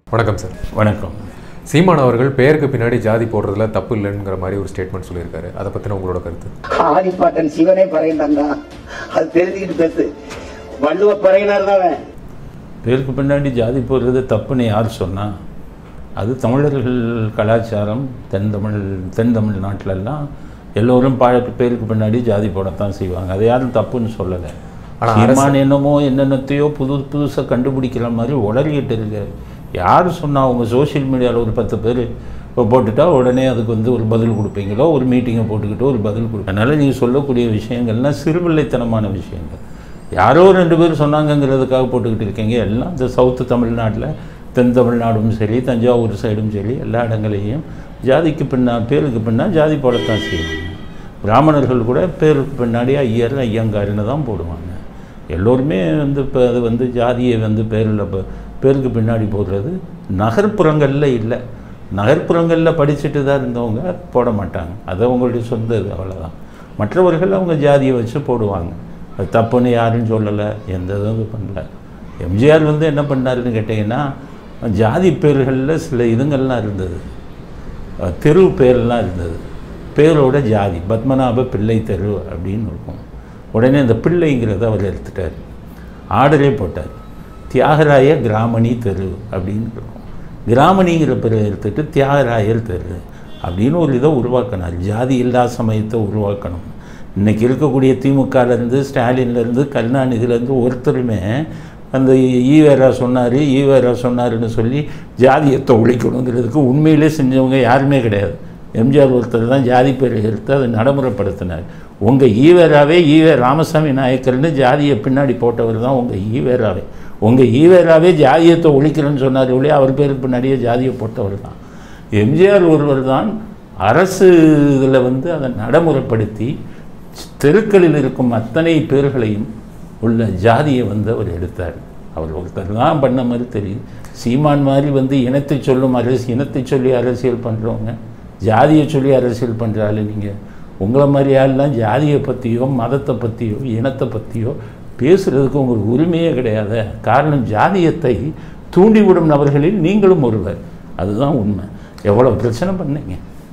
வணக்கம் சார் வணக்கம் சீமான் அவர்கள் பெயருக்கு பின்னாடி ஜாதி போடுறதுல தப்பு இல்லைங்கிற மாதிரி ஒரு ஸ்டேட்மெண்ட் சொல்லியிருக்காரு அதை பற்றின உங்களோட கருத்து ஆதிப்பாட்டன் சிவனே பறையினாங்க அது தெரிஞ்சுக்கிட்டு பேசு வள்ளுவ பறையினார் தான் அவன். பேருக்கு பின்னாடி ஜாதி போடுறது தப்புன்னு யார் சொன்னா அது தமிழர்கள் கலாச்சாரம் தென் தமிழ் தென் தமிழ் நாட்டிலெல்லாம் எல்லோரும் பா பேருக்கு பின்னாடி ஜாதி போடத்தான் செய்வாங்க அதை யாரும் தப்புன்னு சொல்லலை ஆனா சீமான் என்னமோ என்னென்னத்தையோ புது புதுசாக கண்டுபிடிக்கிற மாதிரி உளறிக்கிட்டு இருக்காரு யார் சொன்னா அவங்க சோஷியல் மீடியாவில் ஒரு பத்து பேர் போட்டுட்டா உடனே அதுக்கு வந்து ஒரு பதில் கொடுப்பீங்களோ ஒரு மீட்டிங்கை போட்டுக்கிட்டு ஒரு பதில் கொடுப்பீங்க அதனால் நீங்கள் சொல்லக்கூடிய விஷயங்கள்லாம் சிறுபிள்ளைத்தனமான விஷயங்கள் யாரோ ரெண்டு பேர் சொன்னாங்கங்கிறதுக்காக போட்டுக்கிட்டு இருக்கீங்க எல்லாம் இந்த சவுத்து தமிழ்நாட்டில் தென் தமிழ்நாடும் சரி தஞ்சாவூர் சைடும் சரி எல்லா இடங்களையும் ஜாதிக்கு பின்னா பேருக்கு பின்னா ஜாதி போடத்தான் செய்வாங்க பிராமணர்கள் கூட பேருக்கு பின்னாடி ஐயர் ஐயங்காருன்னு தான் போடுவாங்க எல்லோருமே வந்து இப்போ அது வந்து ஜாதியை வந்து பேரில் ப- பேருக்கு பின்னாடி போடுறது நகர்ப்புறங்களில் இல்லை நகர்ப்புறங்களில் படிச்சுட்டு தான் இருந்தவங்க போட மாட்டாங்க அது அவங்களுடைய சொந்த இது அவ்வளோதான் மற்றவர்கள் அவங்க ஜாதியை வச்சு போடுவாங்க அது தப்புன்னு யாரும் சொல்லலை எந்த இதுவும் இது பண்ணல எம்ஜிஆர் வந்து என்ன பண்ணாருன்னு கேட்டிங்கன்னா ஜாதி பேர்களில் சில இதுங்கள்லாம் இருந்தது அஹ் தெரு பேரெல்லாம் இருந்தது பேரோட ஜாதி பத்மநாப பிள்ளை தெரு அப்படின்னு இருக்கும் உடனே அந்த பிள்ளைங்கிறத அவர் எடுத்துட்டார் ஆர்டரே போட்டார் தியாகராய கிராமணி தெரு அப்படின்னு இருக்கும் கிராமணிங்கிற பேரை எடுத்துட்டு தியாகராயர் தெரு அப்படின்னு ஒரு இதை உருவாக்கினார் ஜாதி இல்லா சமயத்தை உருவாக்கணும் இன்னைக்கு இருக்கக்கூடிய திமுகலேருந்து ஸ்டாலின்லேருந்து கருணாநிதியிலேருந்து ஒருத்தருமே அந்த ஈவேரா சொன்னார் ஈவேரா சொன்னாருன்னு சொல்லி ஜாதியத்தை ஒழிக்கணுங்கிறதுக்கு உண்மையிலே செஞ்சவங்க யாருமே கிடையாது எம்ஜிஆர் ஒருத்தர் தான் ஜாதி பேரை எடுத்து அதை நடைமுறைப்படுத்தினார் உங்கள் ஈவேராவே ஈவே ராமசாமி நாயக்கர்னு ஜாதியை பின்னாடி போட்டவர் தான் உங்கள் ஈவேராவே உங்கள் ஈவேராவே ஜாதியத்தை ஒழிக்கிறேன்னு சொன்னார் ஒழிய அவர் பேருக்கு பின்னாடியே ஜாதியை போட்டவர் தான் எம்ஜிஆர் ஒருவர் தான் அரசு இதில் வந்து அதை நடைமுறைப்படுத்தி தெருக்களில் இருக்கும் அத்தனை பேர்களையும் உள்ள ஜாதியை வந்து அவர் எடுத்தார் அவர் ஒருத்தர் தான் பண்ண மாதிரி தெரியுது சீமான் மாதிரி வந்து இனத்தை சொல்லும் அரசு இனத்தை சொல்லி அரசியல் பண்ணுறவங்க ஜாதியை சொல்லி அரசியல் பண்ணுறாள் நீங்கள் உங்களை மாதிரி ஆள்லாம் ஜாதியை பற்றியோ மதத்தை பற்றியோ இனத்தை பற்றியோ பேசுகிறதுக்கு உங்களுக்கு உரிமையே கிடையாது காரணம் ஜாதியத்தை தூண்டிவிடும் நபர்களில் நீங்களும் ஒருவர் அதுதான் உண்மை எவ்வளோ பிரச்சனை பண்ணீங்க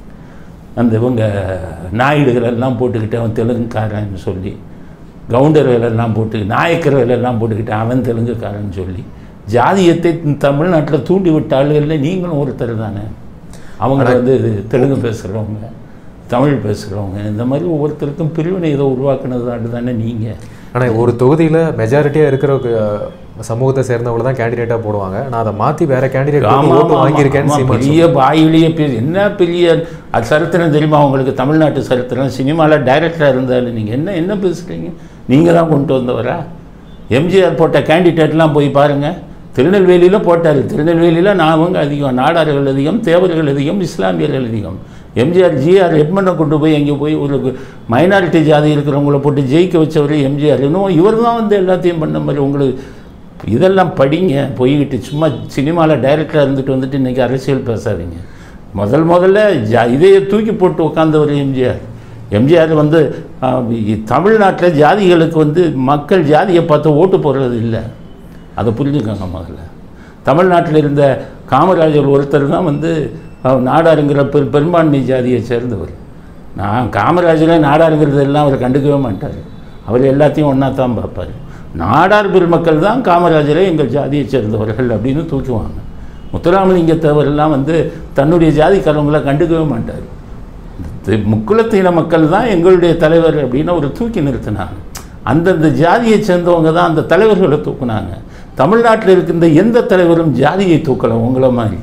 அந்த இவங்க நாயுடுகள் எல்லாம் போட்டுக்கிட்டு அவன் தெலுங்குக்காரன்னு சொல்லி கவுண்டர்கள் எல்லாம் போட்டு நாயக்கர்கள் எல்லாம் போட்டுக்கிட்டு அவன் தெலுங்குக்காரன்னு சொல்லி ஜாதியத்தை தமிழ்நாட்டில் தூண்டி விட்ட ஆளுகளில் நீங்களும் ஒருத்தர் தானே அவங்க வந்து தெலுங்கு பேசுகிறவங்க தமிழ் பேசுகிறவங்க இந்த மாதிரி ஒவ்வொருத்தருக்கும் பிரிவினை இதை உருவாக்குனது தானே நீங்கள் ஆனால் ஒரு தொகுதியில் மெஜாரிட்டியாக இருக்கிற அஹ், சமூகத்தை சேர்ந்தவங்கள தான் கேண்டிடேட்டாக போடுவாங்க நான் அதை மாற்றி வேற கேண்டிடேட் ஆமா, ஓட்டு ஆமா, வாங்கியிருக்கேன்னு ஆமா, சீமான் பெரிய வாயிலேயே பேர் என்ன பெரிய அது சரித்திரம் தெரியுமா உங்களுக்கு தமிழ்நாட்டு சரித்திரம் சினிமாவில் டைரக்டராக இருந்தாலும் நீங்கள் என்ன என்ன பேசுகிறீங்க நீங்கள் தான் கொண்டு வந்தவரா எம்ஜிஆர் போட்ட கேண்டிடேட்லாம் போய் பாருங்கள் திருநெல்வேலியில் போட்டார் திருநெல்வேலியில் நாமங்க அதிகம் நாடார்கள் அதிகம் தேவர்கள் அதிகம் இஸ்லாமியர்கள் அதிகம் எம்ஜிஆர் ஜிஆர் எட்மனை கொண்டு போய் அங்கே போய் ஒரு மைனாரிட்டி ஜாதி இருக்கிறவங்கள போட்டு ஜெயிக்க வச்சவர் எம்ஜிஆர் இன்னும் இவர் தான் வந்து எல்லாத்தையும் பண்ண மாதிரி உங்களுக்கு இதெல்லாம் படிங்க போய்கிட்டு சும்மா சினிமாவில் டைரக்டராக இருந்துட்டு வந்துட்டு இன்றைக்கி அரசியல் பேசாதீங்க முதல் முதல்ல ஜா இதையே தூக்கி போட்டு உட்காந்தவர் எம்ஜிஆர் எம்ஜிஆர் வந்து தமிழ்நாட்டில் ஜாதிகளுக்கு வந்து மக்கள் ஜாதியை பார்த்து ஓட்டு போடுறது இல்லை அதை புரிஞ்சுக்கோங்க முதல்ல தமிழ்நாட்டில் இருந்த காமராஜர் ஒருத்தர் தான் வந்து அஹ், நாடாருங்கிற பெரு பெரும்பான்மை ஜாதியை சேர்ந்தவர் நான் காமராஜரே நாடாருங்கிறது எல்லாம் அவர் கண்டுக்கவே மாட்டார் அவர் எல்லாத்தையும் ஒன்றா தான் பார்ப்பார் நாடார் பெருமக்கள் தான் காமராஜரை எங்கள் ஜாதியை சேர்ந்தவர்கள் அப்படின்னு தூக்குவாங்க முத்துராமலிங்க தேவரெல்லாம் வந்து தன்னுடைய ஜாதிக்காரவங்களை கண்டுக்கவே மாட்டார் இந்த முக்குலத்தின மக்கள் தான் எங்களுடைய தலைவர் அப்படின்னு ஒரு தூக்கி நிறுத்தினாங்க அந்தந்த ஜாதியை சேர்ந்தவங்க தான் அந்த தலைவர்களை தூக்குனாங்க தமிழ்நாட்டில் இருக்கின்ற எந்த தலைவரும் ஜாதியை தூக்கலை உங்களை மாதிரி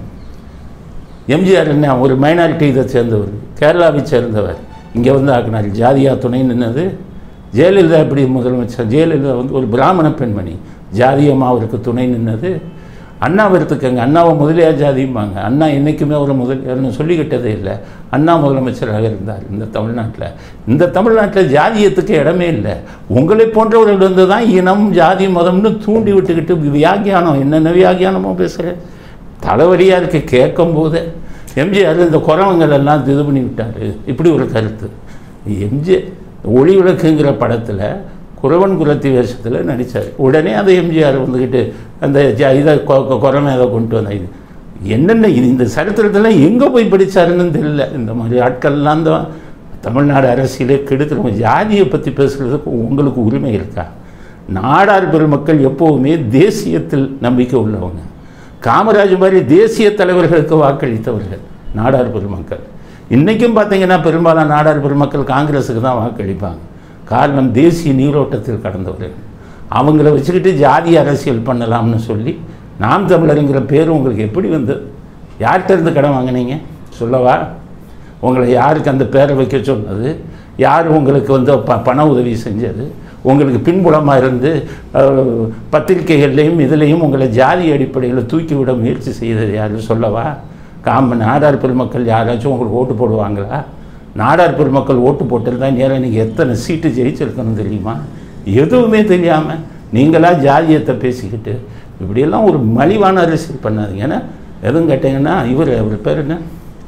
எம்ஜிஆர் என்ன ஒரு மைனாரிட்டி இதை சேர்ந்தவர் கேரளாவை சேர்ந்தவர் இங்கே வந்து ஆக்கினார் ஜாதியா துணை நின்னது ஜெயலலிதா எப்படி முதலமைச்சர் ஜெயலலிதா வந்து ஒரு பிராமண பெண்மணி ஜாதியம்மா அவருக்கு துணை நின்னது அண்ணாவை எடுத்துக்கங்க அண்ணாவை முதலியார் ஜாதிம்பாங்க அண்ணா என்றைக்குமே ஒரு முதலியார்னு சொல்லிக்கிட்டதே இல்லை அண்ணா முதலமைச்சராக இருந்தார் இந்த தமிழ்நாட்டில் இந்த தமிழ்நாட்டில் ஜாதியத்துக்கு இடமே இல்லை உங்களை போன்றவர்கள் வந்து தான் இனம் ஜாதி மதம்னு தூண்டி விட்டுக்கிட்டு வியாக்கியானம் என்னென்ன வியாக்கியானமோ பேசுகிறேன் தலைவலியாக இருக்கு கேட்கும் போது எம்ஜிஆர் இந்த குறவங்கள் எல்லாம் இது பண்ணி விட்டார் இப்படி ஒரு கருத்து எம்ஜி ஒளி விளக்குங்கிற படத்தில் குறவன் குலத்தி வேஷத்தில் நடித்தார் உடனே அதை எம்ஜிஆர் வந்துக்கிட்டு அந்த ஜ- இதை கொ- கொ- குறமை அதை கொண்டு வந்த இது என்னென்ன இது இந்த சரித்திரத்தெல்லாம் எங்கே போய் படிச்சாருன்னு தெரியல இந்த மாதிரி ஆட்கள்லாம் தான் தமிழ்நாடு அரசியலே கெடுத்துருவோம் ஜாதியை பற்றி பேசுகிறதுக்கு உங்களுக்கு உரிமை இருக்கா நாடார் பெருமக்கள் எப்போவுமே தேசியத்தில் நம்பிக்கை உள்ளவங்க காமராஜ் மாதிரி தேசிய தலைவர்களுக்கு வாக்களித்தவர்கள் நாடார் பெருமக்கள் இன்றைக்கும் பார்த்தீங்கன்னா பெரும்பாலான நாடார் பெருமக்கள் காங்கிரஸுக்கு தான் வாக்களிப்பாங்க காரணம் தேசிய நீரோட்டத்தில் கடந்தவர்கள் அவங்கள வச்சுக்கிட்டு ஜாதி அரசியல் பண்ணலாம்னு சொல்லி நாம் தமிழருங்கிற பேர் உங்களுக்கு எப்படி வந்தது யார்கிட்ட இருந்து கடன் வாங்கினீங்க சொல்லவா உங்களை யாருக்கு அந்த பேரை வைக்க சொன்னது யார் உங்களுக்கு வந்து ப பண உதவி செஞ்சது உங்களுக்கு பின்புலமாக இருந்து அஹ், பத்திரிகைகள்லையும் இதுலேயும் உங்களை ஜாதி அடிப்படையில் தூக்கி விட முயற்சி செய்தது யார் சொல்லவா காம நாடார் பெருமக்கள் யாராச்சும் உங்களுக்கு ஓட்டு போடுவாங்களா நாடார் பெருமக்கள் ஓட்டு போட்டிருந்தா நேரம் நீங்கள் எத்தனை சீட்டு ஜெயிச்சிருக்கணும் தெரியுமா எதுவுமே தெரியாமல் நீங்களா ஜாதியத்தை பேசிக்கிட்டு இப்படியெல்லாம் ஒரு மலிவான அரசியல் பண்ணாதீங்க ஏன்னா எதுவும் கேட்டிங்கன்னா இவர் அவர் பேர் என்ன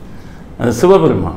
அஹ் சிவபெருமான்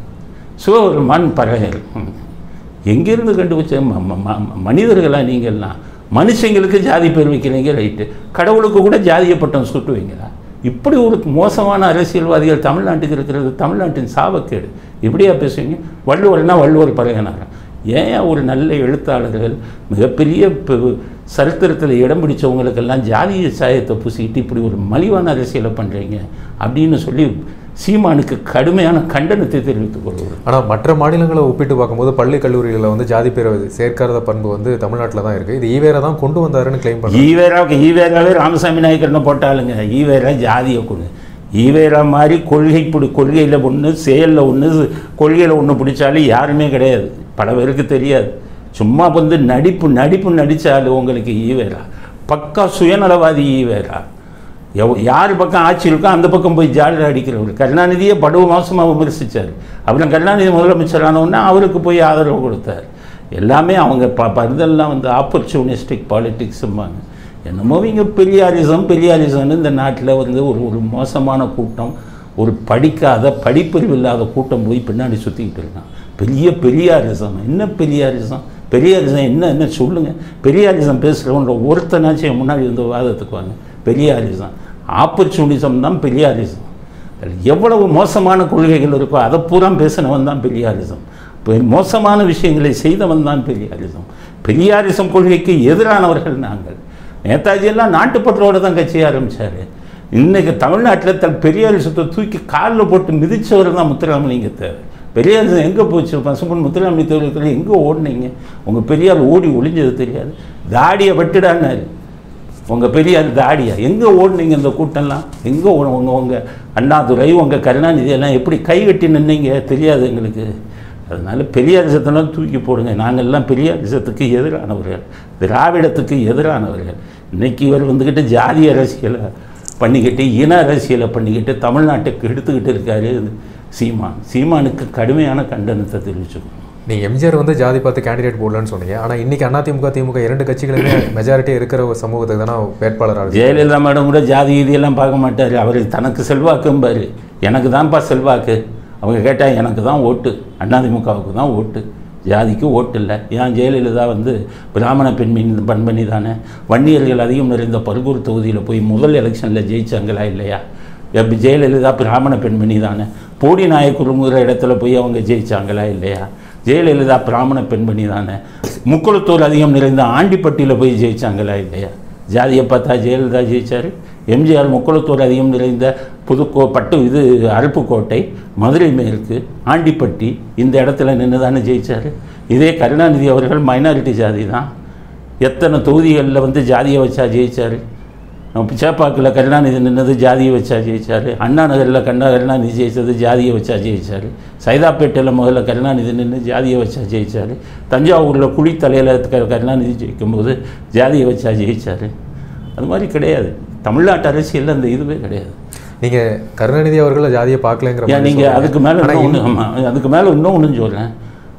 சிவபெருமான் பறையர் ம். எங்கேருந்து கண்டுபிடிச்ச ம- ம- ம- மனிதர்களா நீங்கள்லாம் மனுஷங்களுக்கு ஜாதி பேர் வைக்கிறீங்க ரைட்டு கடவுளுக்கு கூட ஜாதிய பட்டம் சுட்டுவீங்களா இப்படி ஒரு மோசமான அரசியல்வாதிகள் தமிழ்நாட்டுக்கு இருக்கிறது தமிழ்நாட்டின் சாபக்கேடு இப்படியா பேசுவீங்க வள்ளுவர்னா வள்ளுவர் பறையனார் ஏன் ஒரு நல்ல எழுத்தாளர்கள் மிகப்பெரிய ப- சரித்திரத்தில் இடம் பிடிச்சவங்களுக்கெல்லாம் ஜாதிய சாயத்தை பூசிக்கிட்டு இப்படி ஒரு மலிவான அரசியலை பண்ணுறீங்க அப்படின்னு சொல்லி சீமானுக்கு கடுமையான கண்டனத்தை தெரிவித்துக் கொள்கிறோம் ஆனால் மற்ற மாநிலங்களை ஒப்பிட்டு பார்க்கும்போது பள்ளி கல்லூரிகளில் வந்து ஜாதி பேரை சேர்க்காத பண்பு வந்து தமிழ்நாட்டில் தான் இருக்குது இது ஈவேரா தான் கொண்டு வந்தாருன்னு கிளைம் பண்ணுறாங்க ஈவேரா ஈவேராவே ராமசாமி நாயக்கர்னு போட்டாளுங்க ஈவேரா ஜாதியை கொடு ஈவேரா மாதிரி கொள்கை பிடி கொள்கையில் ஒன்று செயலில் ஒன்று கொள்கையில் ஒன்று பிடிச்சாலும் யாருமே கிடையாது பல பேருக்கு தெரியாது சும்மா வந்து நடிப்பு நடிப்பு நடித்தாலும் உங்களுக்கு ஈவேரா பக்கா சுயநலவாதி ஈவேரா எவ் யார் பக்கம் ஆட்சி இருக்கோ அந்த பக்கம் போய் ஜாலியாக அடிக்கிறவர் கருணாநிதியை படுவ மாசமாக விமர்சித்தார் அப்புறம் கருணாநிதி முதலமைச்சரானவுடனே அவருக்கு போய் ஆதரவு கொடுத்தார் எல்லாமே அவங்க ப ப- இதெல்லாம் வந்து ஆப்பர்ச்சுனிஸ்டிக் பாலிட்டிக்ஸும்பாங்க என்னமோ இங்கே பெரியாரிசம் பெரியாரிசம்னு இந்த நாட்டில் வந்து ஒரு ஒரு மோசமான கூட்டம் ஒரு படிக்காத படிப்பறிவு இல்லாத கூட்டம் போய் பின்னாடி சுற்றிக்கிட்டு இருக்கான் பெரிய பெரியாரிசம் என்ன பெரியாரிசம் பெரியாரிசம் என்ன என்ன சொல்லுங்கள் பெரியாரிசம் பேசுகிறவங்க ஒருத்தனாச்சும் என் முன்னாடி வந்து வாதத்துக்கு வாங்க பெரியாரிசம் ஆப்பர்ச்சுனிசம் தான் பெரியாரிசம் அதுல எவ்வளவு மோசமான கொள்கைகள் இருக்கோ அதை பூரா பேசினவன் தான் பெரியாரிசம் இப்போ மோசமான விஷயங்களை செய்தவன் தான் பெரியாரிசம் பெரியாரிசம் கொள்கைக்கு எதிரானவர்கள் நாங்கள் நேதாஜி எல்லாம் நாட்டுப்பற்றோடு தான் கட்சி ஆரம்பித்தார் இன்னைக்கு தமிழ்நாட்டில் தன் பெரியாரிசத்தை தூக்கி காலில் போட்டு மிதிச்சவர் தான் முத்துராமலிங்க தேவர் பெரியாரிசம் எங்கே போச்சு பசும்பொன் முத்துராமலிங்க தேவர்கள் எங்கே ஓடுனீங்க உங்கள் பெரியார் ஓடி ஒளிஞ்சது தெரியாது தாடியை வெட்டுடான்னாரு உங்கள் பெரியார் தாடியா எங்கே ஓடுனீங்க இந்த கூட்டம்லாம் எங்கே ஓட உங்கள் உங்கள் அண்ணாதுரை உங்கள் கருணாநிதி எல்லாம் எப்படி கைகட்டி நின்னீங்க தெரியாது எங்களுக்கு அதனால பெரியாரிசத்தெல்லாம் தூக்கி போடுங்க நாங்கள்லாம் பெரியாரிசத்துக்கு எதிரானவர்கள் திராவிடத்துக்கு எதிரானவர்கள் இன்னைக்கு இவர் வந்துக்கிட்டு ஜாதி அரசியலை பண்ணிக்கிட்டு இன அரசியலை பண்ணிக்கிட்டு தமிழ்நாட்டுக்கு எடுத்துக்கிட்டு இருக்காரு சீமான் சீமானுக்கு கடுமையான கண்டனத்தை தெரிவிச்சுக்கணும் நீங்கள் எம்ஜிஆர் வந்து ஜாதி பார்த்து கேண்டிடேட் போடலன்னு சொன்னீங்க ஆனால் இன்னைக்கு அதிமுக திமுக இரண்டு கட்சிகளுமே மெஜாரிட்டி இருக்கிற ஒரு சமூகத்துக்கு தானே வேட்பாளராக ஜெயலலிதா மேடம் கூட ஜாதி இதெல்லாம் பார்க்க மாட்டார் அவர் தனக்கு செல்வாக்கும்பாரு எனக்கு தான்ப்பா செல்வாக்கு அவங்க கேட்டால் எனக்கு தான் ஓட்டு அதிமுகவுக்கு தான் ஓட்டு ஜாதிக்கு ஓட்டு இல்லை ஏன் ஜெயலலிதா வந்து பிராமண பெண்மணி பண்பணி தானே வன்னியர்கள் அதிகம் நிறைந்த பர்கூர் தொகுதியில் போய் முதல் எலெக்ஷனில் ஜெயிச்சாங்களா இல்லையா எப்ப ஜெயலலிதா பிராமண பெண்மணி தானே போடி நாயக்குறுங்கிற இடத்துல போய் அவங்க ஜெயிச்சாங்களா இல்லையா ஜெயலலிதா பிராமண பெண்மணி தானே முக்குளத்தூர் அதிகம் நிறைந்த ஆண்டிப்பட்டியில் போய் ஜெயிச்சாங்களா இல்லையா ஜாதியை பார்த்தா ஜெயலலிதா ஜெயிச்சார் எம்ஜிஆர் முக்குளத்தூர் அதிகம் நிறைந்த புதுக்கோ பட்டு இது அருப்புக்கோட்டை மதுரை மேற்கு ஆண்டிப்பட்டி இந்த இடத்துல நின்று தானே ஜெயிச்சார் இதே கருணாநிதி அவர்கள் மைனாரிட்டி ஜாதி தான் எத்தனை தொகுதிகளில் வந்து ஜாதியை வச்சா ஜெயிச்சார் நம்ம சேப்பாக்கில் கருணாநிதி நின்னது ஜாதியை வச்சா ஜெயிச்சார் அண்ணா நகரில் கண்ணா கருணாநிதி ஜெயிச்சது ஜாதியை வச்சா ஜெயிச்சார் சைதாப்பேட்டையில் முதல்ல கருணாநிதி நின்று ஜாதியை வச்சா ஜெயிச்சார் தஞ்சாவூரில் குழித்தலையில் க- கருணாநிதி ஜெயிக்கும்போது ஜாதியை வச்சா ஜெயிச்சார் அது மாதிரி கிடையாது தமிழ்நாட்டு அரசியலில் அந்த இதுவே கிடையாது நீங்கள் கருணாநிதி அவர்கள் ஜாதியை பார்க்கலங்கிற ஏன் மாதிரி நீங்கள் சொல்றீங்க. அதுக்கு மேலே ஆனா இன்னும் ஒன்று ஆமாம் அதுக்கு மேலே இன்னும் ஒன்று சொல்கிறேன்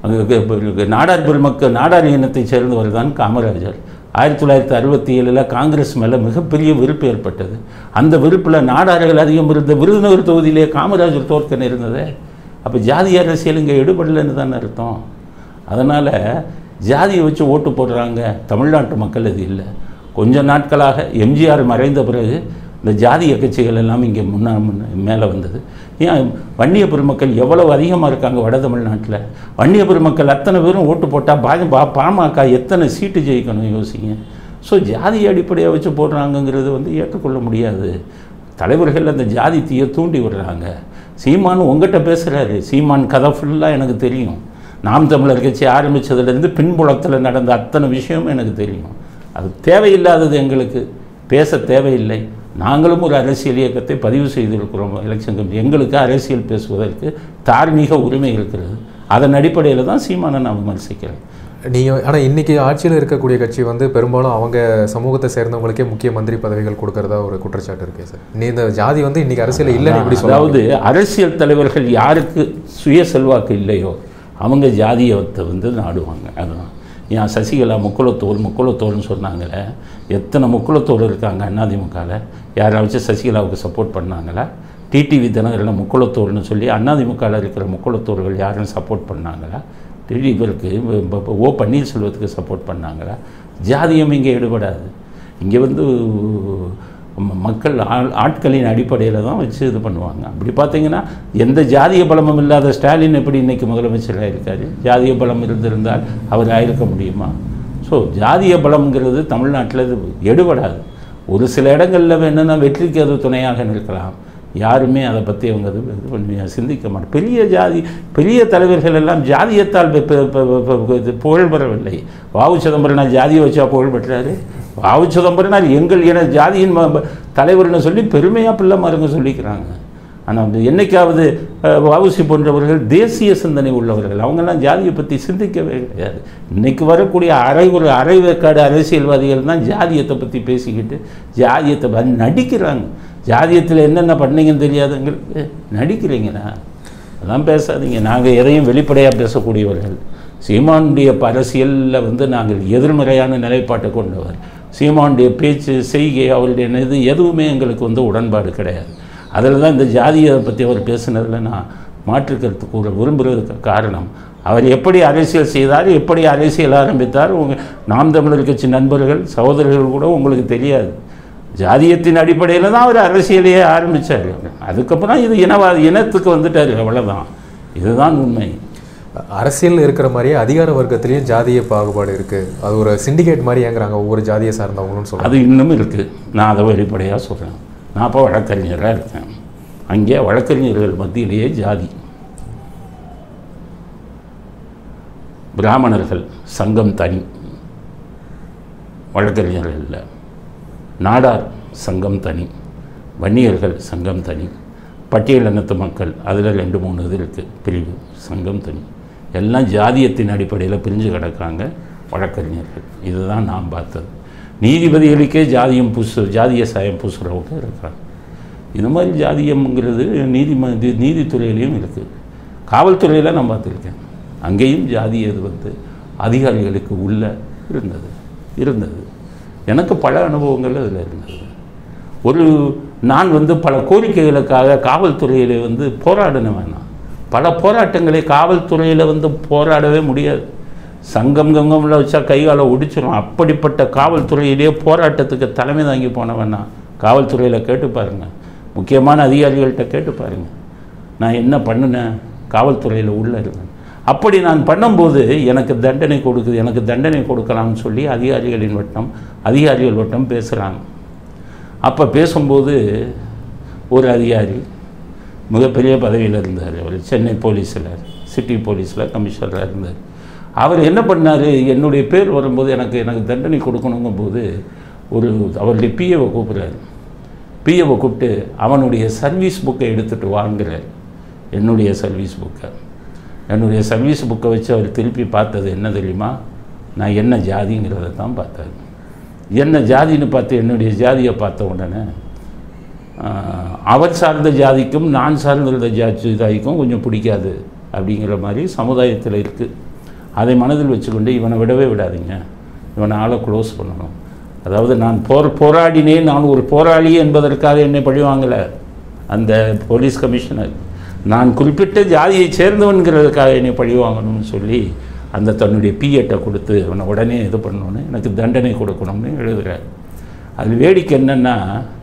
அங்கே நாடார் பெருமக்கள் நாடார் இனத்தை சேர்ந்தவர் தான் காமராஜர் ஆயிரத்தி தொள்ளாயிரத்தி அறுபத்தி ஏழில் காங்கிரஸ் மேலே மிகப்பெரிய வெறுப்பு ஏற்பட்டது அந்த வெறுப்பில் நாடார்கள் அதிகம் இருந்த விருதுநகர் தொகுதியிலே காமராஜர் தோற்க இருந்ததே அப்போ ஜாதி அரசியல் இங்கே எடுபடலைன்னு தானே அர்த்தம் அதனால் ஜாதியை வச்சு ஓட்டு போடுறாங்க தமிழ்நாட்டு மக்கள் இது இல்லை கொஞ்ச நாட்களாக எம்ஜிஆர் மறைந்த பிறகு இந்த ஜாதிய கட்சிகள் எல்லாம் இங்கே முன்னா முன்ன மேலே வந்தது ஏன் வன்னிய பெருமக்கள் எவ்வளவு அதிகமாக இருக்காங்க வட தமிழ்நாட்டில் வன்னிய பெருமக்கள் அத்தனை பேரும் ஓட்டு போட்டால் பாஜ பா பாமக எத்தனை சீட்டு ஜெயிக்கணும் யோசிங்க ஸோ ஜாதி அடிப்படையாக வச்சு போடுறாங்கங்கிறது வந்து ஏற்றுக்கொள்ள முடியாது தலைவர்கள் அந்த ஜாதி தீயை தூண்டி விடுறாங்க சீமான் உங்ககிட்ட பேசுகிறாரு சீமான் கதை ஃபுல்லாக எனக்கு தெரியும் நாம் தமிழர் கட்சி ஆரம்பித்ததுலேருந்து பின்புலத்தில் நடந்த அத்தனை விஷயமும் எனக்கு தெரியும் அது தேவையில்லாதது எங்களுக்கு பேச தேவையில்லை நாங்களும் ஒரு அரசியல் இயக்கத்தை பதிவு செய்திருக்கிறோம் எலெக்ஷன் கமிட்டி எங்களுக்கு அரசியல் பேசுவதற்கு தார்மீக உரிமை இருக்கிறது அதன் அடிப்படையில் தான் சீமானை நான் விமர்சிக்கிறேன் நீங்கள் ஆனால் இன்னைக்கு ஆட்சியில் இருக்கக்கூடிய கட்சி வந்து பெரும்பாலும் அவங்க சமூகத்தை சேர்ந்தவங்களுக்கே முக்கிய மந்திரி பதவிகள் கொடுக்கறதா ஒரு குற்றச்சாட்டு இருக்கே சார் நீ இந்த ஜாதி வந்து இன்னைக்கு அரசியல் இல்லைன்னு எப்படி சொல்ல அதாவது அரசியல் தலைவர்கள் யாருக்கு சுய செல்வாக்கு இல்லையோ அவங்க ஜாதியத்தை வந்து நாடுவாங்க அதுதான் ஏன் சசிகலா முக்குளத்தோல் முக்குளத்தோல்னு சொன்னாங்களே எத்தனை முக்குளத்தோல் இருக்காங்க அதிமுகவில் யாராச்சும் சசிகலாவுக்கு சப்போர்ட் பண்ணாங்களா டிடிவி தினகரன் முக்குளத்தோல்னு சொல்லி அதிமுகவில் இருக்கிற முக்குளத்தோர்கள் யாரும் சப்போர்ட் பண்ணாங்களா டிடி இவருக்கு ப- ப- ஓ பன்னீர்செல்வத்துக்கு சப்போர்ட் பண்ணாங்களா ஜாதியம் இங்கே ஈடுபடாது இங்கே வந்து ம- மக்கள் ஆள்- ஆட்களின் அடிப்படையில் தான் வச்சு இது பண்ணுவாங்க அப்படி பார்த்தீங்கன்னா எந்த ஜாதிய பலமும் இல்லாத ஸ்டாலின் எப்படி இன்னைக்கு முதலமைச்சராக இருக்காரு ஜாதிய பலம் இருந்திருந்தால் அவர் ஆயிருக்க முடியுமா ஸோ ஜாதிய பலம்ங்கிறது தமிழ்நாட்டில் இது எடுபடாது ஒரு சில இடங்களில் வேணும்னா வெற்றிக்கு அது துணையாக நிற்கலாம் யாருமே அதை பற்றி அவங்க இது இது பண்ணி சிந்திக்க மாட்டாங்க பெரிய ஜாதி பெரிய தலைவர்கள் எல்லாம் ஜாதியத்தால் பெ- பெ- பெ- பெ- பெ- இது புகழ் பெறவில்லை வாவு சிதம்பரனார் ஜாதியை வச்சா புகழ் பெற்றாரு வாவு சிதம்பரனார் எங்கள் இன ஜாதியின் ம- ம- தலைவர்னு சொல்லி பெருமையாக பிள்ளைமாருங்க சொல்லிக்கிறாங்க ஆனால் வந்து என்னைக்காவது அஹ், வஉசி போன்றவர்கள் தேசிய சிந்தனை உள்ளவர்கள் அவங்கெல்லாம் ஜாதியை பற்றி சிந்திக்கவே கிடையாது இன்னைக்கு வரக்கூடிய அரை ஒரு அரை வேக்காடு அரசியல்வாதிகள் தான் ஜாதியத்தை பற்றி பேசிக்கிட்டு ஜாதியத்தை ப- நடிக்கிறாங்க ஜாதியத்தில் என்னென்ன பண்ணீங்கன்னு தெரியாதுங்களுக்கு நடிக்கிறீங்களா அதெல்லாம் பேசாதீங்க நாங்கள் எதையும் வெளிப்படையாக பேசக்கூடியவர்கள் சீமானுடைய அரசியலில் வந்து நாங்கள் எதிர்மறையான நிலைப்பாட்டை கொண்டவர் சீமானுடைய பேச்சு செய்கை அவருடைய இது எதுவுமே எங்களுக்கு வந்து உடன்பாடு கிடையாது அதில் தான் இந்த ஜாதியை பற்றி அவர் பேசுனதில் நான் மாற்று கருத்து கூற விரும்புகிறதுக்கு காரணம் அவர் எப்படி அரசியல் செய்தார் எப்படி அரசியல் ஆரம்பித்தார் உங்கள் நாம் தமிழர் கட்சி நண்பர்கள் சகோதரர்கள் கூட உங்களுக்கு தெரியாது ஜாதியத்தின் அடிப்படையில் தான் அவர் அரசியலையே ஆரம்பித்தார் அதுக்கப்புறம் இது இனவாத இனத்துக்கு வந்துட்டார் அவ்வளோதான் இதுதான் உண்மை அரசியல் இருக்கிற மாதிரியே அதிகார வர்க்கத்திலையும் ஜாதிய பாகுபாடு இருக்கு அது ஒரு சிண்டிகேட் மாதிரி ஏங்குறாங்க ஒவ்வொரு ஜாதியை சார்ந்தவங்களும் சொல்றாங்க அது இன்னும் இருக்குது நான் அதை வெளிப்படையாக சொல்கிறேன் நான் இப்போ வழக்கறிஞராக இருக்கேன் அங்கே வழக்கறிஞர்கள் மத்தியிலேயே ஜாதி பிராமணர்கள் சங்கம் தனி வழக்கறிஞர்கள் இல்லை நாடார் சங்கம் தனி வன்னியர்கள் சங்கம் தனி பட்டியலினத்து மக்கள் அதில் ரெண்டு மூணு இது இருக்குது பிரிவு சங்கம் தனி எல்லாம் ஜாதியத்தின் அடிப்படையில் பிரிஞ்சு கிடக்காங்க வழக்கறிஞர்கள் இதுதான் நான் பார்த்தது நீதிபதிகளுக்கே ஜாதியம் பூசு ஜாதிய சாயம் பூசுகிறவங்க இருக்காங்க இது மாதிரி ஜாதியம்ங்கிறது நீதிம இது- நீதித்துறையிலையும் இருக்குது காவல்துறையில் நான் பார்த்துருக்கேன் அங்கேயும் ஜாதி இது வந்து அதிகாரிகளுக்கு உள்ள இருந்தது இருந்தது எனக்கு பல அனுபவங்கள் அதில் இருந்தது ஒரு நான் வந்து பல கோரிக்கைகளுக்காக காவல்துறையில் வந்து போராடின வேணாம் பல போராட்டங்களை காவல்துறையில் வந்து போராடவே முடியாது சங்கம் கங்கம்ல வச்சா கைகால ஒடிச்சிடும் அப்படிப்பட்ட காவல்துறையிலேயே போராட்டத்துக்கு தலைமை தாங்கி போனவன் நான் காவல்துறையில் கேட்டு பாருங்க முக்கியமான அதிகாரிகள்கிட்ட கேட்டு பாருங்க நான் என்ன பண்ணினேன் காவல்துறையில் உள்ள இருந்தேன் அப்படி நான் பண்ணும்போது எனக்கு தண்டனை கொடுக்குது எனக்கு தண்டனை கொடுக்கலாம்னு சொல்லி அதிகாரிகளின் வட்டம் அதிகாரிகள் வட்டம் பேசுகிறாங்க அப்போ பேசும்போது ஒரு அதிகாரி மிகப்பெரிய பதவியில் இருந்தார் அவர் சென்னை போலீஸில் சிட்டி போலீஸில் கமிஷனராக இருந்தார் அவர் என்ன பண்ணார் என்னுடைய பேர் வரும்போது எனக்கு எனக்கு தண்டனை கொடுக்கணுங்கும் போது ஒரு அவருடைய பிஏவை கூப்பிட்றாரு பிஏவை கூப்பிட்டு அவனுடைய சர்வீஸ் புக்கை எடுத்துகிட்டு வாங்குறார் என்னுடைய சர்வீஸ் புக்கை என்னுடைய சர்வீஸ் புக்கை வச்சு அவர் திருப்பி பார்த்தது என்ன தெரியுமா நான் என்ன ஜாதிங்கிறத தான் பார்த்தாரு என்ன ஜாதின்னு பார்த்து என்னுடைய ஜாதியை பார்த்த உடனே ஆஹ், அவர் சார்ந்த ஜாதிக்கும் நான் சார்ந்த ஜாதி ஜாதிக்கும் கொஞ்சம் பிடிக்காது அப்படிங்கிற மாதிரி சமுதாயத்தில் இருக்குது அதை மனதில் வச்சுக்கொண்டு இவனை விடவே விடாதீங்க இவனை ஆளை க்ளோஸ் பண்ணணும் அதாவது நான் போர் போராடினேன் நான் ஒரு போராளி என்பதற்காக என்னை பழிவாங்கலை அந்த போலீஸ் கமிஷனர் நான் குறிப்பிட்ட ஜாதியை சேர்ந்தவன்கிறதுக்காக என்னை பழிவாங்கணும்னு சொல்லி அந்த தன்னுடைய பிஎட்டை கொடுத்து அவனை உடனே இது பண்ணணுன்னு எனக்கு தண்டனை கொடுக்கணும்னு எழுதுகிறார் அது வேடிக்கை என்னென்னா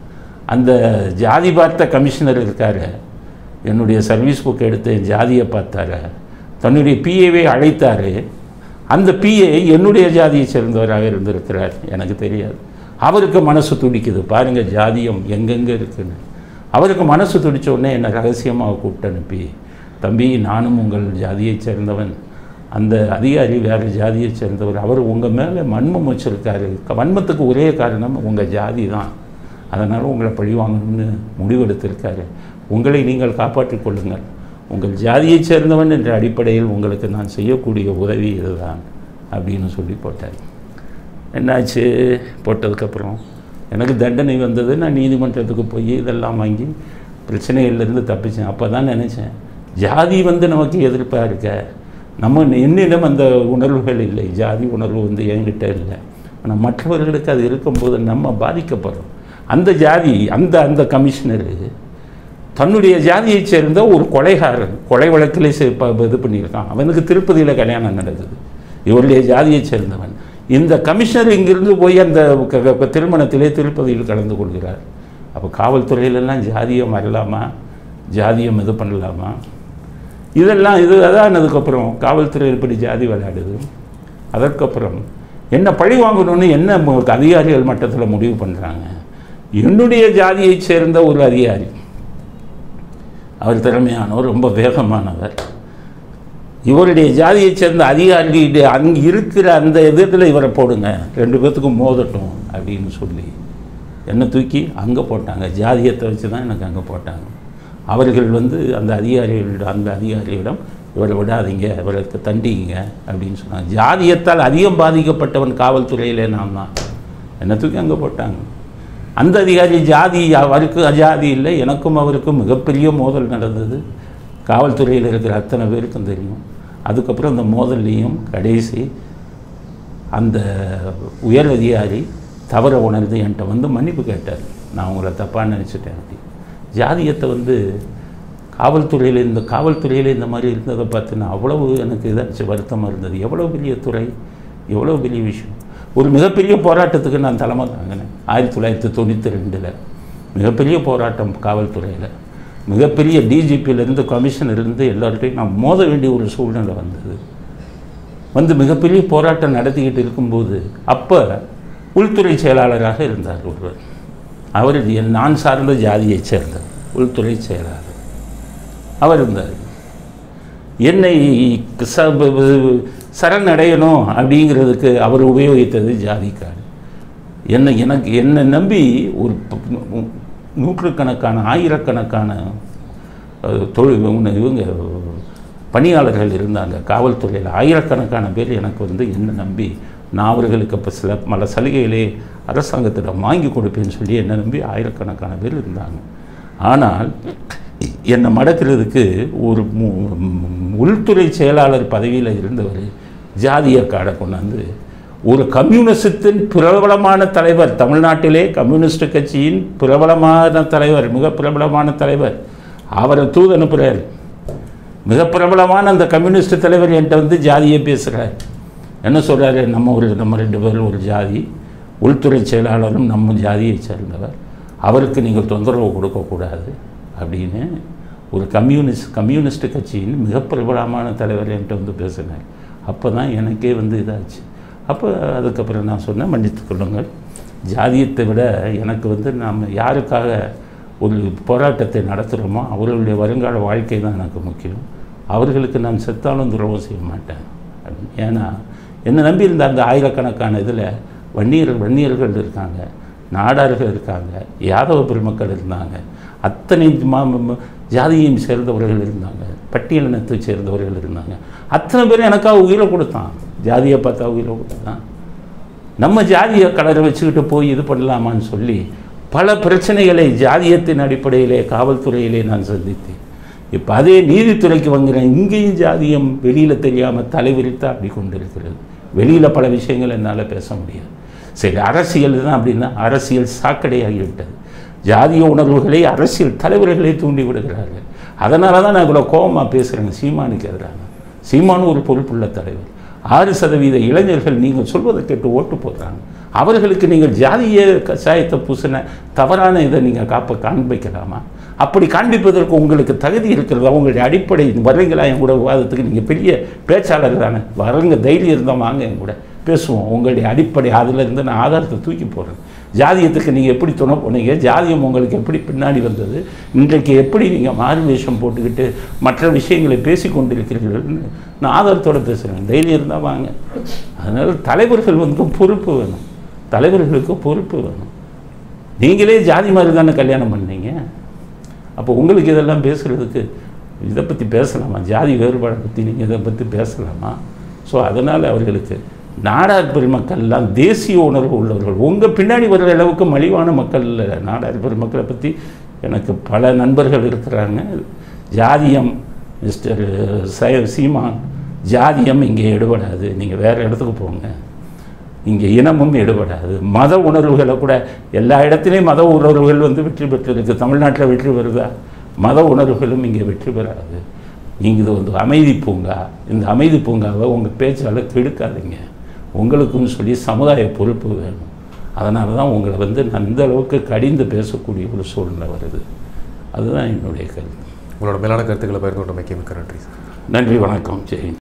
அந்த ஜாதி பார்த்த கமிஷனர் இருக்காரு என்னுடைய சர்வீஸ் புக் எடுத்து என் ஜாதியை பார்த்தாரு தன்னுடைய பிஏவை அழைத்தாரு அந்த பிஏ என்னுடைய ஜாதியை சேர்ந்தவராக இருந்திருக்கிறார் எனக்கு தெரியாது அவருக்கு மனசு துடிக்குது பாருங்க ஜாதியம் எங்கெங்கே இருக்குன்னு அவருக்கு மனசு துடிச்ச உடனே என்னை ரகசியமாக கூப்பிட்டு அனுப்பி தம்பி நானும் உங்கள் ஜாதியைச் சேர்ந்தவன் அந்த அதிகாரி வேறு ஜாதியைச் சேர்ந்தவர் அவர் உங்கள் மேலே வன்மம் வச்சிருக்காரு வன்மத்துக்கு ஒரே காரணம் உங்கள் ஜாதி தான் அதனால் உங்களை பழி வாங்கணும்னு முடிவெடுத்திருக்காரு உங்களை நீங்கள் காப்பாற்றிக் கொள்ளுங்கள் உங்கள் ஜாதியைச் சேர்ந்தவன் என்ற அடிப்படையில் உங்களுக்கு நான் செய்யக்கூடிய உதவி இதுதான் அப்படின்னு சொல்லி போட்டார் என்னாச்சு போட்டதுக்கப்புறம் எனக்கு தண்டனை வந்தது நான் நீதிமன்றத்துக்கு போய் இதெல்லாம் வாங்கி பிரச்சனைகள்லேருந்து தப்பிச்சேன் அப்போ தான் நினச்சேன் ஜாதி வந்து நமக்கு எதிர்ப்பாக இருக்க நம்ம என்னிடம் அந்த உணர்வுகள் இல்லை ஜாதி உணர்வு வந்து என்கிட்ட இல்லை ஆனால் மற்றவர்களுக்கு அது இருக்கும்போது நம்ம பாதிக்கப்படுறோம் அந்த ஜாதி அந்த அந்த கமிஷனரு தன்னுடைய ஜாதியைச் சேர்ந்த ஒரு கொலைகாரன் கொலை வழக்கிலே சே- ப- இது பண்ணியிருக்கான் அவனுக்கு திருப்பதியில் கல்யாணம் நடக்குது இவருடைய ஜாதியைச் சேர்ந்தவன் இந்த கமிஷனர் இங்கிருந்து போய் அந்த க- க- திருமணத்திலே திருப்பதியில் கலந்து கொள்கிறார் அப்போ காவல்துறையிலெல்லாம் ஜாதியம் வரலாமா ஜாதியம் இது பண்ணலாமா இதெல்லாம் இது அதான் அதுக்கப்புறம் காவல்துறை இப்படி ஜாதி விளையாடுது அதற்கப்புறம் என்ன பழி வாங்கணும்னு என்ன மு- அதிகாரிகள் மட்டத்தில் முடிவு பண்ணுறாங்க என்னுடைய ஜாதியைச் சேர்ந்த ஒரு அதிகாரி அவர் திறமையானவர் ரொம்ப வேகமானவர் இவருடைய ஜாதியைச் சேர்ந்த அதிகாரிகளுடைய அங்கே இருக்கிற அந்த இதில் இவரை போடுங்க ரெண்டு பேர்த்துக்கும் மோதட்டும் அப்படின்னு சொல்லி என்னை தூக்கி அங்கே போட்டாங்க ஜாதியத்தை வச்சு தான் எனக்கு அங்கே போட்டாங்க அவர்கள் வந்து அந்த அதிகாரிகளிடம் அந்த அதிகாரியிடம் இவரை விடாதீங்க இவருக்கு தண்டிங்க அப்படின்னு சொன்னாங்க ஜாதியத்தால் அதிகம் பாதிக்கப்பட்டவன் காவல்துறையிலே நான் தான் என்னை தூக்கி அங்கே போட்டாங்க அந்த அதிகாரி ஜாதி அவருக்கு அஜாதி இல்லை எனக்கும் அவருக்கும் மிகப்பெரிய மோதல் நடந்தது காவல்துறையில் இருக்கிற அத்தனை பேருக்கும் தெரியும் அதுக்கப்புறம் அந்த மோதல்லையும் கடைசி அந்த உயர் அதிகாரி தவற உணர்ந்து என்கிட்ட வந்து மன்னிப்பு கேட்டார் நான் உங்களை தப்பாக நினச்சிட்டேன் அப்படி ஜாதியத்தை வந்து காவல்துறையில் இந்த காவல்துறையில் இந்த மாதிரி இருந்ததை பார்த்து நான் அவ்வளவு எனக்கு இதாச்சு வருத்தமாக இருந்தது எவ்வளோ பெரிய துறை எவ்வளோ பெரிய விஷயம் ஒரு மிகப்பெரிய போராட்டத்துக்கு நான் தலைமை தாங்கினேன் ஆயிரத்தி தொள்ளாயிரத்தி தொண்ணூற்றி ரெண்டில் மிகப்பெரிய போராட்டம் காவல்துறையில் மிகப்பெரிய டிஜிபியிலேருந்து கமிஷனர்லேருந்து எல்லார்ட்டையும் நான் மோத வேண்டிய ஒரு சூழ்நிலை வந்தது வந்து மிகப்பெரிய போராட்டம் நடத்திக்கிட்டு இருக்கும்போது அப்போ உள்துறை செயலாளராக இருந்தார் ஒருவர் அவர் என் நான் சார்ந்த ஜாதியைச் சேர்ந்தவர் உள்துறை செயலாளர் அவர் இருந்தார் என்னை ச ப- ப- சரணடையணும் அப்படிங்கிறதுக்கு அவர் உபயோகித்தது ஜாதி கார்டு என்னை எனக்கு என்னை நம்பி ஒரு ப- நூ- நூற்றுக்கணக்கான ஆயிரக்கணக்கான அஹ், தொழில் இவங்க இவங்க பணியாளர்கள் இருந்தாங்க காவல்துறையில் ஆயிரக்கணக்கான பேர் எனக்கு வந்து என்னை நம்பி நான் அவர்களுக்கு இப்போ சில பல சலுகைகளே அரசாங்கத்திடம் வாங்கி கொடுப்பேன்னு சொல்லி என்னை நம்பி ஆயிரக்கணக்கான பேர் இருந்தாங்க ஆனால் என்னை மடக்கிறதுக்கு ஒரு மு- ம், உள்துறை செயலாளர் பதவியில் இருந்தவர் ஜாதிய காடை கொண்டாந்து ஒரு கம்யூனிசத்தின் பிரபலமான தலைவர் தமிழ்நாட்டிலே கம்யூனிஸ்ட் கட்சியின் பிரபலமான தலைவர் மிக பிரபலமான தலைவர் அவரை தூது அனுப்புகிறார் மிக பிரபலமான அந்த கம்யூனிஸ்ட் தலைவர் என்கிட்ட வந்து ஜாதியை பேசுகிறார் என்ன சொல்றாரு நம்ம ஒரு நம்ம ரெண்டு பேரும் ஒரு ஜாதி உள்துறை செயலாளரும் நம்ம ஜாதியை சேர்ந்தவர் அவருக்கு நீங்கள் தொந்தரவு கொடுக்கக்கூடாது அப்படின்னு ஒரு கம்யூனிஸ்ட் கம்யூனிஸ்ட் கட்சியின் மிக பிரபலமான தலைவர் என்கிட்ட வந்து பேசினார் அப்போ தான் எனக்கே வந்து இதாச்சு அப்போ அதுக்கப்புறம் நான் சொன்னேன் மன்னித்துக் கொள்ளுங்கள் ஜாதியத்தை விட எனக்கு வந்து நாம் யாருக்காக ஒரு போராட்டத்தை நடத்துகிறோமோ அவர்களுடைய வருங்கால வாழ்க்கை தான் எனக்கு முக்கியம் அவர்களுக்கு நான் செத்தாலும் துரோகம் செய்ய மாட்டேன் அப்படின்னு. ஏன்னா என்னை நம்பி இருந்த அந்த ஆயிரக்கணக்கான இதில் வன்னியர் வன்னியர்கள் இருக்காங்க நாடார்கள் இருக்காங்க யாதவ பெருமக்கள் இருந்தாங்க அத்தனை மா- ம- ஜாதியையும் சேர்ந்தவர்கள் இருந்தாங்க பட்டியலினத்தை சேர்ந்தவர்கள் இருந்தாங்க அத்தனை பேரும் எனக்காக உயிரை கொடுத்தான் ஜாதியை பார்த்தா உயிரை கொடுத்தான் நம்ம ஜாதியை கலரை வச்சுக்கிட்டு போய் இது பண்ணலாமான்னு சொல்லி பல பிரச்சனைகளை ஜாதியத்தின் அடிப்படையிலே காவல்துறையிலே நான் சந்தித்தேன் இப்போ அதே நீதித்துறைக்கு வந்துறேன் இங்கேயும் ஜாதியம் வெளியில் தெரியாமல் தலைவிரித்து அப்படி கொண்டு இருக்கிறது வெளியில் பல விஷயங்கள் என்னால் பேச முடியாது சரி அரசியல் தான் அப்படின்னா அரசியல் சாக்கடையாகிவிட்டது ஜாதிய உணர்வுகளை அரசியல் தலைவர்களை தூண்டி விடுகிறார்கள் அதனால தான் நான் இவ்வளோ கோபமாக பேசுகிறேங்க சீமானுக்கு எதிராக சீமானு ஒரு பொறுப்புள்ள தலைவர் ஆறு சதவீத இளைஞர்கள் நீங்கள் சொல்வதை கேட்டு ஓட்டு போடுறாங்க அவர்களுக்கு நீங்கள் ஜாதிய கஷாயத்தை பூசின தவறான இதை நீங்கள் காப்ப காண்பிக்கலாமா அப்படி காண்பிப்பதற்கு உங்களுக்கு தகுதி இருக்கிறதா உங்களுடைய அடிப்படை வரீங்களா என் கூட விவாதத்துக்கு நீங்கள் பெரிய பேச்சாளர் தானே வரங்க தைரியம் இருந்தால் வாங்க என் கூட பேசுவோம் உங்களுடைய அடிப்படை அதில் இருந்து நான் ஆதாரத்தை தூக்கி போடுறேன் ஜாதியத்துக்கு நீங்கள் எப்படி துணை போனீங்க ஜாதியம் உங்களுக்கு எப்படி பின்னாடி வந்தது இன்றைக்கு எப்படி நீங்கள் மாறு வேஷம் போட்டுக்கிட்டு மற்ற விஷயங்களை பேசி கொண்டிருக்கிறீர்கள்னு நான் ஆதாரத்தோடு பேசுகிறேன் தைரியம் இருந்தால் வாங்க அதனால் தலைவர்கள் வந்து பொறுப்பு வேணும் தலைவர்களுக்கு பொறுப்பு வேணும் நீங்களே ஜாதி மாதிரி தானே கல்யாணம் பண்ணீங்க அப்போ உங்களுக்கு இதெல்லாம் பேசுகிறதுக்கு இதை பற்றி பேசலாமா ஜாதி வேறுபாடை பற்றி நீங்கள் இதை பற்றி பேசலாமா ஸோ அதனால் அவர்களுக்கு நாடார் பெருமக்கள்லாம் தேசிய உணர்வு உள்ளவர்கள் உங்கள் பின்னாடி வர்ற அளவுக்கு மலிவான மக்கள் இல்லை நாடார் பெருமக்களை பற்றி எனக்கு பல நண்பர்கள் இருக்கிறாங்க ஜாதியம் மிஸ்டர் சய சீமான் ஜாதியம் இங்கே எடுபடாது நீங்கள் வேறு இடத்துக்கு போங்க இங்கே இனமும் எடுபடாது மத உணர்வுகளை கூட எல்லா இடத்துலையும் மத உணர்வுகள் வந்து வெற்றி பெற்றிருக்கு தமிழ்நாட்டில் வெற்றி பெறுதா மத உணர்வுகளும் இங்கே வெற்றி பெறாது நீங்கள் இது வந்து அமைதி பூங்கா இந்த அமைதி பூங்காவை உங்கள் பேச்சால் கெடுக்காதீங்க உங்களுக்குன்னு சொல்லி சமுதாய பொறுப்பு வேணும் அதனால தான் உங்களை வந்து நான் இந்த அளவுக்கு கடிந்து பேசக்கூடிய ஒரு சூழ்நிலை வருது அதுதான் என்னுடைய கருத்து உங்களோட மேலான கருத்துக்களை பகிர்ந்து கொண்டமைக்கு மிக்க நன்றி சார் நன்றி வணக்கம் ஜெயின்